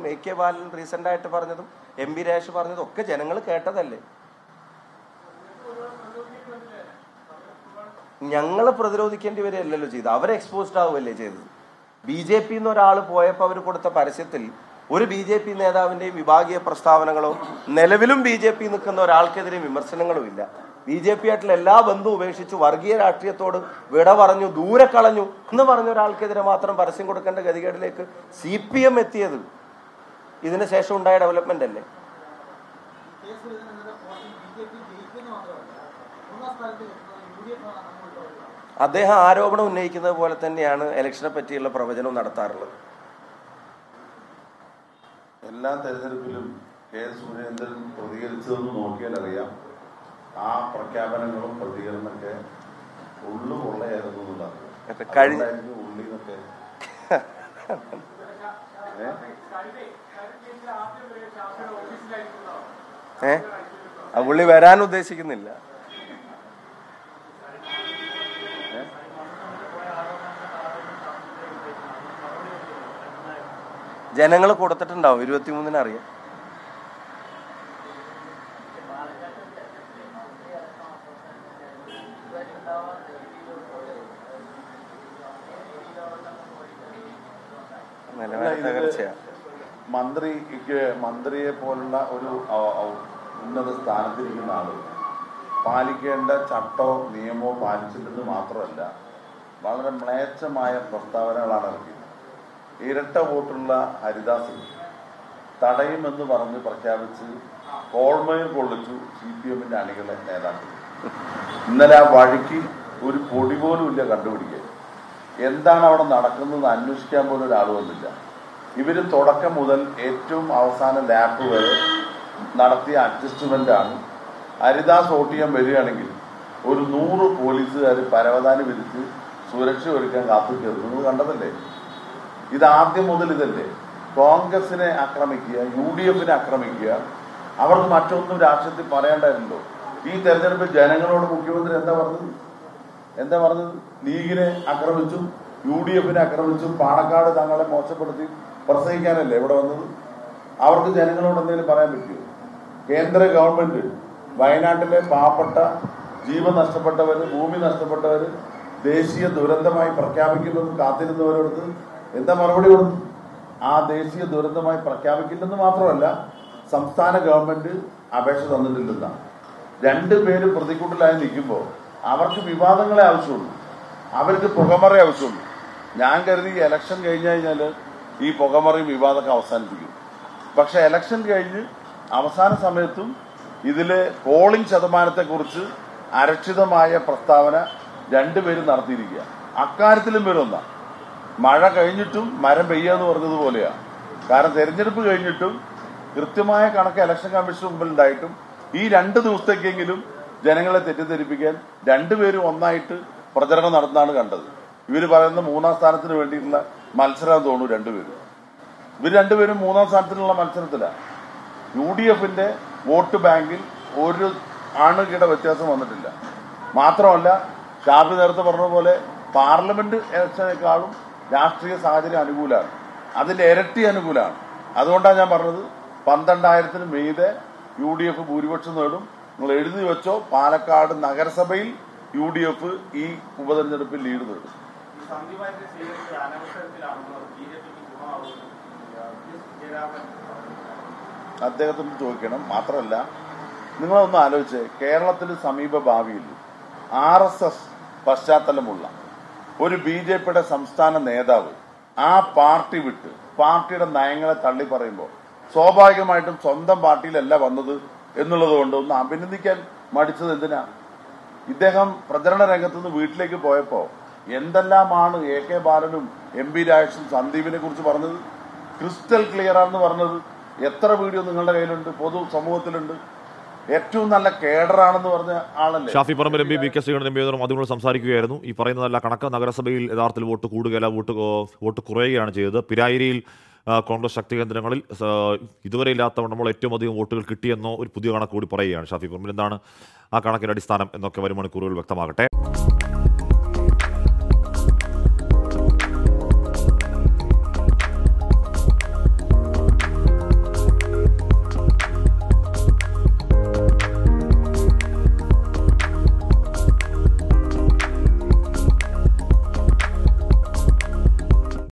A K Balan recent ആയിട്ട് പറഞ്ഞതും M B Rajesh പറഞ്ഞതും ഒക്കെ ജനങ്ങൾ കേട്ടതല്ലേ ഞങ്ങൾ പ്രതിരോധിക്കേണ്ടി വരികയല്ലല്ലോ ചെയ്തത് അവരെ എക്സ്പോസ്ഡ് ആവുകയല്ലേ ചെയ്തത് ബി ജെ പി ഒരാൾ പോയപ്പോൾ അവർ കൊടുത്ത പരസ്യത്തിൽ ഒരു ബി ജെ പി നേതാവിന്റെയും വിഭാഗീയ പ്രസ്താവനകളോ നിലവിലും ബി ജെ പി നിൽക്കുന്ന ഒരാൾക്കെതിരെ വിമർശനങ്ങളും ഇല്ല ബി ജെ പി ആയിട്ടുള്ള എല്ലാ ബന്ധവും ഉപേക്ഷിച്ച് വർഗീയ രാഷ്ട്രീയത്തോട് വിട പറഞ്ഞു ദൂരെ കളഞ്ഞു എന്ന് പറഞ്ഞ ഒരാൾക്കെതിരെ മാത്രം പരസ്യം കൊടുക്കേണ്ട ഗതികേടിലേക്ക് സി പി എം എത്തിയത് ഇതിന് ശേഷം ഉണ്ടായ ഡെവലപ്മെന്റ് അല്ലേ കെ സുരേന്ദ്രന്റെ പോർട്ടിൽ ബി ജെ പി ജയിക്കുമെന്ന് മാത്രമല്ല മൂന്നാം സ്ഥാനത്ത് എത്തുന്നത് യു ഡി എഫ് ആണ് അങ്ങോട്ട് വരുന്നത് അദ്ദേഹം ആരോപണം ഉന്നയിക്കുന്നത് പോലെ തന്നെയാണ് ഇലക്ഷനെ പറ്റിയുള്ള പ്രവചനവും നടത്താറുള്ളത് എല്ലാ തെരഞ്ഞെടുപ്പിലും കെ സുരേന്ദ്രൻ പ്രതികരിച്ചതെന്ന് നോക്കിയാൽ അറിയാം ആ പ്രഖ്യാപനങ്ങളും പ്രതികരണമൊക്കെ ഉള്ളു കൊള്ളയായിരുന്നു എന്നുള്ളത് അപ്പൊ കഴിഞ്ഞ- അതുകൊണ്ടായിരിക്കും ഉള്ളി എന്നൊക്കെ ഏ? ഏ ആ പുള്ളി വരാൻ ഉദ്ദേശിക്കുന്നില്ല ജനങ്ങൾ കൊടുത്തിട്ടുണ്ടാവും ഇരുപത്തിമൂന്നിന് അറിയാം നിലവാര തകർച്ചയാണ് മന്ത്രിക്ക് മന്ത്രിയെ പോലുള്ള ഒരു ഔ- ഔ- ഉന്നത സ്ഥാനത്തിരിക്കുന്ന ആള് പാലിക്കേണ്ട ചട്ടോ നിയമമോ പാലിച്ചില്ലെന്ന് മാത്രമല്ല വളരെ മ്ലേച്ഛമായ പ്രസ്താവനകളാണ് ഇറക്കിയത് ഇരട്ട വോട്ടുള്ള ഹരിദാസ് തടയുമെന്ന് പറഞ്ഞ് പ്രഖ്യാപിച്ച് കോൾമയിൽ കൊള്ളിച്ചു സി പി എമ്മിന്റെ അണികളെ നേതാക്കൾ ഇന്നലെ ആ വഴിക്ക് ഒരു പൊടി പോലും ഇല്ല കണ്ടുപിടിക്കാൻ എന്താണ് അവിടെ നടക്കുന്നത് അന്വേഷിക്കാൻ പോലും ഒരാൾ വന്നില്ല ഇവര് തുടക്കം മുതൽ ഏറ്റവും അവസാന ലാപ്പ് വരെ നടത്തിയ അഡ്ജസ്റ്റ്മെന്റ് ആണ് ഹരിദാസ് വോട്ട് ചെയ്യാൻ വരികയാണെങ്കിൽ ഒരു നൂറ് പോലീസുകാർ പരവതാനി വിരിച്ച് സുരക്ഷ ഒരുക്കാൻ കാത്തു കയറും നിങ്ങൾ കണ്ടതല്ലേ ഇത് ആദ്യം മുതൽ ഇതല്ലേ കോൺഗ്രസിനെ ആക്രമിക്കുക യു ഡി എഫിനെ ആക്രമിക്കുക അവർക്ക് മറ്റൊന്നും രാഷ്ട്രീയത്തിൽ പറയേണ്ടായിരുന്നല്ലോ ഈ തെരഞ്ഞെടുപ്പിൽ ജനങ്ങളോട് മുഖ്യമന്ത്രി എന്താ പറഞ്ഞത് എന്താ പറഞ്ഞത് ലീഗിനെ ആക്രമിച്ചും യു ഡി എഫിനെ ആക്രമിച്ചും പാണക്കാട് തങ്ങളെ മോശപ്പെടുത്തി പ്രസംഗിക്കാനല്ലേ ഇവിടെ വന്നത് അവർക്ക് ജനങ്ങളോട് എന്തെങ്കിലും പറയാൻ പറ്റുമോ കേന്ദ്ര ഗവൺമെന്റ് വയനാട്ടിലെ പാവപ്പെട്ട ജീവൻ നഷ്ടപ്പെട്ടവര് ഭൂമി നഷ്ടപ്പെട്ടവര് ദേശീയ ദുരന്തമായി പ്രഖ്യാപിക്കുമെന്ന് കാത്തിരുന്നവരോട് എന്താ മറുപടി കൊടുത്തു ആ ദേശീയ ദുരന്തമായി പ്രഖ്യാപിക്കില്ലെന്ന് മാത്രമല്ല സംസ്ഥാന ഗവൺമെന്റ് അപേക്ഷ തന്നിട്ടില്ലെന്നാണ് രണ്ടുപേരും പ്രതിക്കൂട്ടിലായി നിൽക്കുമ്പോൾ അവർക്ക് വിവാദങ്ങളെ ആവശ്യമുള്ളൂ അവർക്ക് പുകമറ ആവശ്യമുള്ളൂ ഞാൻ കരുതി ഇലക്ഷൻ കഴിഞ്ഞു കഴിഞ്ഞാൽ ഈ പുകമറയും വിവാദമൊക്കെ അവസാനിപ്പിക്കും പക്ഷെ ഇലക്ഷൻ കഴിഞ്ഞ് അവസാന സമയത്തും ഇതിലെ പോളിംഗ് ശതമാനത്തെക്കുറിച്ച് അരക്ഷിതമായ പ്രസ്താവന രണ്ടുപേരും നടത്തിയിരിക്കുക അക്കാര്യത്തിലും പേരൊന്നാ മഴ കഴിഞ്ഞിട്ടും മരം പെയ്യാന്ന് പറഞ്ഞതുപോലെയാണ് കാരണം തെരഞ്ഞെടുപ്പ് കഴിഞ്ഞിട്ടും കൃത്യമായ കണക്ക് ഇലക്ഷൻ കമ്മീഷൻ മുമ്പിൽ ഉണ്ടായിട്ടും ഈ രണ്ട് ദിവസത്തേക്കെങ്കിലും ജനങ്ങളെ തെറ്റിദ്ധരിപ്പിക്കാൻ രണ്ടുപേരും ഒന്നായിട്ട് പ്രചരണം നടത്തുന്നതാണ് കണ്ടത് ഇവര് പറയുന്ന മൂന്നാം സ്ഥാനത്തിന് വേണ്ടിയിട്ടുള്ള മത്സരം തോന്നുന്നു രണ്ടുപേരും ഇവർ രണ്ടുപേരും മൂന്നാം സ്ഥാനത്തിനുള്ള മത്സരത്തിലാണ് യു ഡി എഫിന്റെ വോട്ട് ബാങ്കിൽ ഒരു ആണുകിട വ്യത്യാസം വന്നിട്ടില്ല മാത്രമല്ല ഷാഫി നേരത്തെ പറഞ്ഞ പോലെ പാർലമെന്റ് ഇലക്ഷനേക്കാളും രാഷ്ട്രീയ സാഹചര്യം അനുകൂലമാണ് അതിന്റെ ഇരട്ടി അനുകൂലമാണ് അതുകൊണ്ടാണ് ഞാൻ പറഞ്ഞത് പന്ത്രണ്ടായിരത്തിന് മീതെ യു ഡി എഫ് ഭൂരിപക്ഷം നേടും നിങ്ങൾ എഴുതി വെച്ചോ പാലക്കാട് നഗരസഭയിൽ യു ഡി എഫ് ഈ ഉപതെരഞ്ഞെടുപ്പിൽ ലീഡ് നേടും ഈ സന്ദീപാന്റെ സ്വീകരിച്ചത് അനവസരത്തിലാണെന്ന് ബി ജെ പിക്ക് ഗുണമാകുമെന്ന് ജയരാമൻ അദ്ദേഹത്തിന് ചോദിക്കണം മാത്രമല്ല നിങ്ങളൊന്ന് ആലോചിച്ച് കേരളത്തിൽ സമീപ ഭാവിയിൽ ആർ എസ് എസ് പശ്ചാത്തലമുള്ള ഒരു ബി ജെ പിയുടെ സംസ്ഥാന നേതാവ് ആ പാർട്ടി വിട്ട് പാർട്ടിയുടെ നയങ്ങളെ തള്ളി പറയുമ്പോൾ സ്വാഭാവികമായിട്ടും സ്വന്തം പാർട്ടിയിലല്ല വന്നത് എന്നുള്ളത് കൊണ്ട് ഒന്ന് അഭിനന്ദിക്കാൻ മടിച്ചത് എന്തിനാ ഇദ്ദേഹം പ്രചരണ രംഗത്ത് നിന്ന് വീട്ടിലേക്ക് പോയപ്പോ എന്തെല്ലാമാണ് എ കെ ബാലനും എം പി രാജേഷും സന്ദീപിനെ കുറിച്ച് പറഞ്ഞത് ക്രിസ്റ്റൽ ക്ലിയർ ആണെന്ന് പറഞ്ഞത് എത്ര വീഡിയോ നിങ്ങളുടെ കയ്യിലുണ്ട് പൊതു സമൂഹത്തിലുണ്ട് ഏറ്റവും നല്ല കേഡറാണെന്ന് പറഞ്ഞ ആളല്ലേ Shafi Parambil M P V K Sreekandan M P മാധ്യമങ്ങളോട് സംസാരിക്കുകയായിരുന്നു ഈ പറയുന്നതല്ല കണക്ക് നഗരസഭയിൽ യഥാർത്ഥത്തിൽ വോട്ട് കൂടുകയല്ല വോട്ട് കോ- വോട്ട് കുറയുകയാണ് ചെയ്തത് പിരായിരിയിൽ ആ, കോൺഗ്രസ് ശക്തി കേന്ദ്രങ്ങളിൽ സ- ഇതുവരെ ഇല്ലാത്തവണ്ണം നമ്മൾ ഏറ്റവും അധികം വോട്ടുകൾ കിട്ടിയെന്നോ ഒരു പുതിയ കണക്ക് കൂടി പറയുകയാണ് ഷാഫി പറമ്പിൽ എന്താണ് ആ കണക്കിന്റെ അടിസ്ഥാനം എന്നൊക്കെ വരും മണിക്കൂറുകൾ വ്യക്തമാകട്ടെ